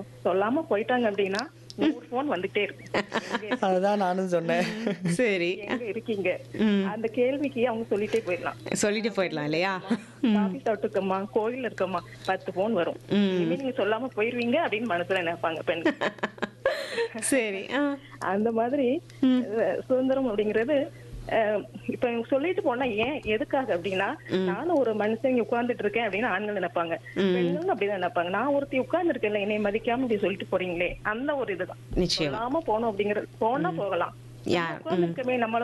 சொல்லாம போயிட்டாங்க அப்படின்னா நூறு போன் வந்துட்டே இருக்கு எங்க- அதுதான் நானும் சொன்னேன் சரி எங்க இருக்கீங்க ம். அந்த கேள்விக்கு அவங்க சொல்லிட்டே போயிடலாம் சொல்லிட்டு போயிடலாம் இல்லையா காஃபி சாப்பிட்டுக்கம்மா கோயில் இருக்கம்மா பத்து போன் வரும் இனிமே நீங்க சொல்லாம போயிருவீங்க அப்படின்னு மனசுல நினைப்பாங்க பெண் சரி ஆ அந்த மாதிரி அஹ், சுதந்திரம் அப்படிங்கிறது அஹ், இப்ப இவங்க சொல்லிட்டு போனா ஏன் எதுக்காக அப்படின்னா நானும் ஒரு மனுஷன் இங்க உட்கார்ந்துட்டு இருக்கேன் அப்படின்னு ஆண்கள் நினைப்பாங்க பெண்களும் அப்படிதான் நினைப்பாங்க நான் ஒருத்தி உட்கார்ந்து இருக்கேன்ல என்னை மதிக்காம இப்படி சொல்லிட்டு போறீங்களே அந்த ஒரு இதுதான் நிச்சயமா சொல்லாம போனோம் அப்படிங்கிறது போனா போகலாம் யா உட்கார்ந்து இருக்கமே நம்மள